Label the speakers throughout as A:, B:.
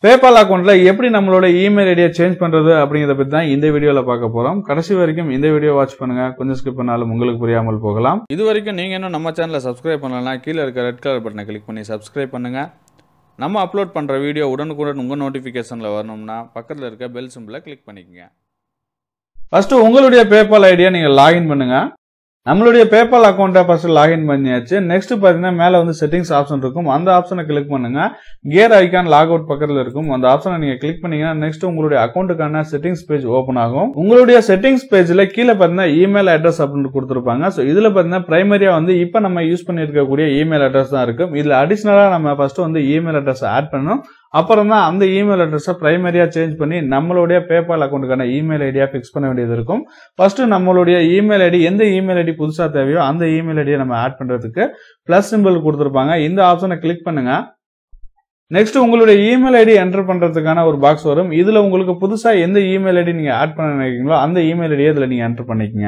A: PayPal அக்கௌண்ட்ல எப்படி நம்மளோட இமெயில் ஐடியை சேஞ்ச் பண்றது அப்படிங்கறத பத்தி தான் இந்த வீடியோல பார்க்க போறோம் கடைசி வரைக்கும் இந்த வீடியோ வாட்ச் பண்ணுங்க கொஞ்சம் ஸ்கிப் பண்ணாலும் உங்களுக்கு புரியாமல் போகலாம்
B: இது வரைக்கும் நீங்கள் இன்னும் நம்ம சேனலை சப்ஸ்கிரைப் பண்ணலன்னா கீழே இருக்க ரெட் கலர் பட்டனை கிளிக் பண்ணி சப்ஸ்கிரைப் பண்ணுங்கள் நம்ம அப்லோட் பண்ணுற வீடியோ உடனுக்குடன் உங்கள் நோட்டிஃபிகேஷனில் வரணும்னா பக்கத்தில் இருக்க பெல் சிம்பிளை கிளிக் பண்ணிக்கங்க
A: ஃபர்ஸ்ட் உங்களுடைய பேபால் ஐடியா நீங்க லாகின் பண்ணுங்க நம்மளுடைய பேபால் அக்கௌண்ட்டை ஃபர்ஸ்ட் லாகின் பண்ணியாச்சு நெக்ஸ்ட் பாத்தீங்கன்னா மேல வந்து செட்டிங்ஸ் ஆப்ஷன் இருக்கும் அந்த ஆப்ஷனை கிளிக் பண்ணுங்க கியர் ஐகான் லாக் அவுட் பக்கத்துல இருக்கும் அந்த ஆப்ஷனை நீங்க கிளிக் பண்ணீங்கன்னா நெக்ஸ்ட் உங்களுடைய அக்கௌண்ட்டுக்கான செட்டிங்ஸ் பேஜ் ஓபன் ஆகும் உங்களுடைய செட்டிங்ஸ் பேஜ்ல கீழே பாத்தீங்கன்னா இமெயில் அட்ரஸ் அப்படின்னு கொடுத்துருப்பாங்க ஸோ இதுல பாத்தீங்கன்னா பிரைமரியா வந்து இப்போ நம்ம யூஸ் பண்ணிருக்கக்கூடிய இமெயில் அட்ரஸ் தான் இருக்கும் இதுல அடிஷனலா நம்ம ஃபர்ஸ்ட் வந்து இமெயில் அட்ரஸ் ஆட் பண்ணணும் அப்புறம் தான் அந்த இமெயில் அட்ரஸை பிரைமரியா சேஞ்ச் பண்ணி நம்மளுடைய பேபால் அக்கௌண்ட்டுக்கான இமெயில் ஐடியா ஃபிக்ஸ் பண்ண வேண்டியது இருக்கும் ஃபர்ஸ்ட் நம்மளுடைய இமெயில் ஐடி எந்த இமெயில் ஐடி புதுசா தேவையோ அந்த இமெயில் ஐடியை நம்ம ஆட் பண்றதுக்கு பிளஸ் சிம்பிள் கொடுத்துருப்பாங்க இந்த ஆப்ஷனை கிளிக் பண்ணுங்க நெக்ஸ்ட் உங்களுடைய இமெயில் ஐடி என்டர் பண்றதுக்கான ஒரு பாக்ஸ் வரும் இதுல உங்களுக்கு புதுசா எந்த இமெயில் ஐடி நீங்க ஆட் பண்ண நினைக்கிறீங்களோ அந்த இமெயில் ஐடியை இதுல நீங்க என்டர் பண்ணிக்கங்க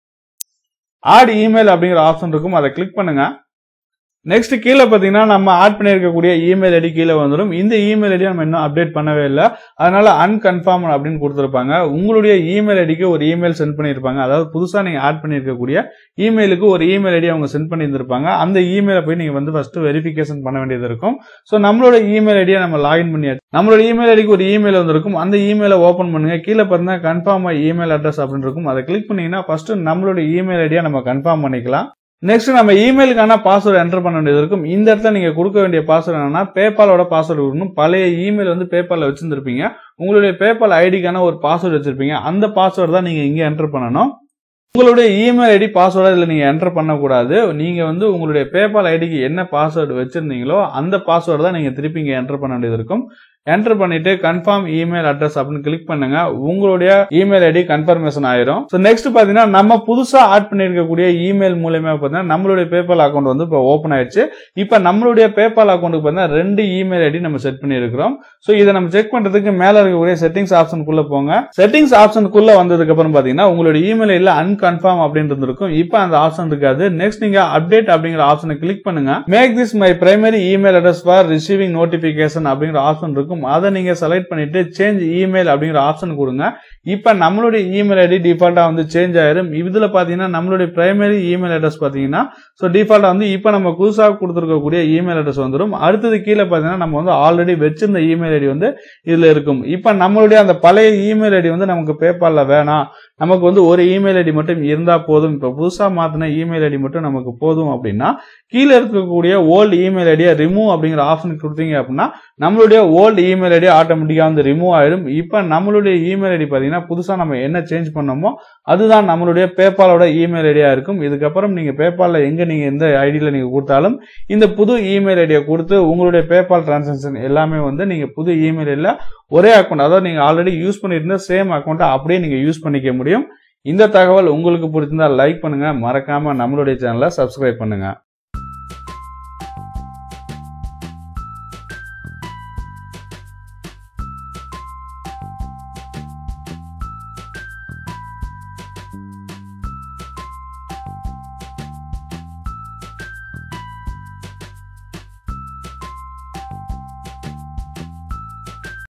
A: ஆட் இமெயில் அப்படிங்கிற ஆப்ஷன் இருக்கும் அதை கிளிக் பண்ணுங்க நெக்ஸ்ட் கீழே பார்த்தீங்கன்னா நம்ம ஆட் பண்ணியிருக்கக்கூடிய இமெயில் ஐடி கீழே வந்துடும் இந்த இமெயில் ஐடி நம்ம இன்னும் அப்டேட் பண்ணவே இல்லை அதனால அன்கன்ஃபார்ம் அப்படின்னு கொடுத்துருப்பாங்க உங்களுடைய இமெயில் ஐடிக்கு ஒரு இமெயில் சென்ட் பண்ணியிருப்பாங்க அதாவது புதுசாக நீங்கள் ஆட் பண்ணியிருக்கக்கூடிய இமெயிலுக்கு ஒரு இமெயில் ஐடி அவங்க சென்ட் பண்ணியிருந்திருப்பாங்க அந்த இமெயிலை போய் நீங்கள் வந்து ஃபர்ஸ்ட் வெரிஃபிகேஷன் பண்ண வேண்டியது இருக்கும் ஸோ நம்மளோட இமெயில் ஐடியை நம்ம லாகின் பண்ணியாச்சு நம்மளோட இமெயில் ஐடிக்கு ஒரு இமெயில் வந்திருக்கும் அந்த இமெயிலை ஓப்பன் பண்ணுங்க கீழே பார்த்தீங்கன்னா கன்ஃபார்ம் இமெயில் அட்ரஸ் அப்படின்னு இருக்கும் அதை கிளிக் பண்ணீங்கன்னா ஃபர்ஸ்ட் நம்மளோட இமெயில் ஐடியை நம்ம கன்ஃபார்ம் பண்ணிக்கலாம் நெக்ஸ்ட் நம்ம இமெயிலுக்கான பாஸ்வேர்டு என்டர் பண்ண வேண்டியது இருக்கும் இந்த இடத்துல நீங்க கொடுக்க வேண்டிய பாஸ்வேர்டு என்னன்னா பேபாலோட பாஸ்வேர்டு கொடுக்கணும் பழைய இமெயில் வந்து பேபால்ல வச்சிருந்திருப்பீங்க உங்களுடைய பேபால் ஐடிக்கான ஒரு பாஸ்வேர்டு வச்சிருப்பீங்க அந்த பாஸ்வேர்டு தான் நீங்க இங்க என்டர் பண்ணணும் உங்களுடைய இமெயில் ஐடி பாஸ்வேர்டை இதில் நீங்கள் என்டர் பண்ணக்கூடாது நீங்கள் வந்து உங்களுடைய பேபால் ஐடிக்கு என்ன பாஸ்வேர்டு வச்சிருந்தீங்களோ அந்த பாஸ்வேர்டு தான் நீங்கள் திருப்பி இங்கே என்டர் பண்ண வேண்டியது இருக்கும் என்டர் பண்ணிட்டு கன்ஃபார்ம் இமெயில் அட்ரஸ் அப்படின்னு கிளிக் பண்ணுங்க உங்களுடைய இமெயில் ஐடி கன்ஃபர்மேஷன் ஆயிரும் ஸோ நெக்ஸ்ட் பாத்தீங்கன்னா நம்ம புதுசா ஆட் பண்ணிருக்கக்கூடிய இமெயில் மூலயமா பாத்தீங்கன்னா நம்மளுடைய பேபால் அக்கௌண்ட் வந்து இப்போ ஓப்பன் ஆயிடுச்சு இப்போ நம்மளுடைய பேபால் அக்கௌண்ட்டுக்கு பார்த்தீங்கன்னா ரெண்டு இமெயில் ஐடி நம்ம செட் பண்ணியிருக்கிறோம் ஸோ இதை நம்ம செக் பண்றதுக்கு மேல இருக்கக்கூடிய செட்டிங்ஸ் ஆப்ஷனுக்குள்ள போங்க செட்டிங்ஸ் ஆப்ஷனுக்குள்ள வந்ததுக்கு அப்புறம் பாத்தீங்கன்னா உங்களுடைய இமெயில் ஐடியில் அன்கன்ஃபார்ம் அப்படின்னு இருக்கும் இப்போ அந்த ஆப்ஷன் இருக்காது நெக்ஸ்ட் நீங்க அப்டேட் அப்படிங்கிற ஆப்ஷனை கிளிக் பண்ணுங்க make this my primary email address for receiving notification அப்படிங்கிற ஆப்ஷன் இருக்கும் இருக்கும் அதை நீங்க செலக்ட் பண்ணிட்டு சேஞ்ச் இமெயில் அப்படிங்கிற ஆப்ஷன் கொடுங்க இப்ப நம்மளுடைய இமெயில் ஐடி டிஃபால்ட்டா வந்து சேஞ்ச் ஆயிரும் இதுல பாத்தீங்கன்னா நம்மளுடைய பிரைமரி இமெயில் அட்ரஸ் பாத்தீங்கன்னா ஸோ டிஃபால்ட்டா வந்து இப்ப நம்ம புதுசாக கொடுத்துருக்கக்கூடிய இமெயில் அட்ரஸ் வந்துடும் அடுத்தது கீழே பாத்தீங்கன்னா நம்ம வந்து ஆல்ரெடி வச்சிருந்த இமெயில் ஐடி வந்து இதுல இருக்கும் இப்ப நம்மளுடைய அந்த பழைய இமெயில் ஐடி வந்து நமக்கு பேபால்ல வேணாம் நமக்கு வந்து ஒரு இமெயில் ஐடி மட்டும் இருந்தா போதும் இப்ப புதுசா மாத்தின இமெயில் ஐடி மட்டும் நமக்கு போதும் அப்படின்னா கீழே இருக்கக்கூடிய ஓல்டு இமெயில் ஐடியா ரிமூவ் அப்படிங்கிற ஆப்ஷன் கொடுத்தீங்க அப்படின்னா நம்மளுடைய ஓல்டு இமெயில் ஐடி ஆட்டோமேட்டிக்கா வந்து ரிமூவ் ஆயிடும் இப்ப நம்மளுடைய இமெயில் ஐடி பாத்தீங்கன்னா புதுசா நம்ம என்ன சேஞ்ச் பண்ணோமோ அதுதான் நம்மளுடைய பேபாலோட இமெயில் ஐடியா இருக்கும் இதுக்கப்புறம் நீங்க பேபால்ல எங்க நீங்க எந்த ஐடியில நீங்க கொடுத்தாலும் இந்த புது இமெயில் ஐடியா கொடுத்து உங்களுடைய பேபால் டிரான்சாக்ஷன் எல்லாமே வந்து நீங்க புது இமெயில் ஐடியில ஒரே அக்கௌண்ட் அதாவது நீங்க ஆல்ரெடி யூஸ் பண்ணியிருந்த சேம் அக்கௌண்ட்டை அப்படியே நீங்க யூஸ் பண்ணிக்க முடியும் இந்த தகவல் உங்களுக்கு பிடிச்சிருந்தா லைக் பண்ணுங்க மறக்காம நம்மளுடைய சேனலை சப்ஸ்கிரைப் பண்ணுங்க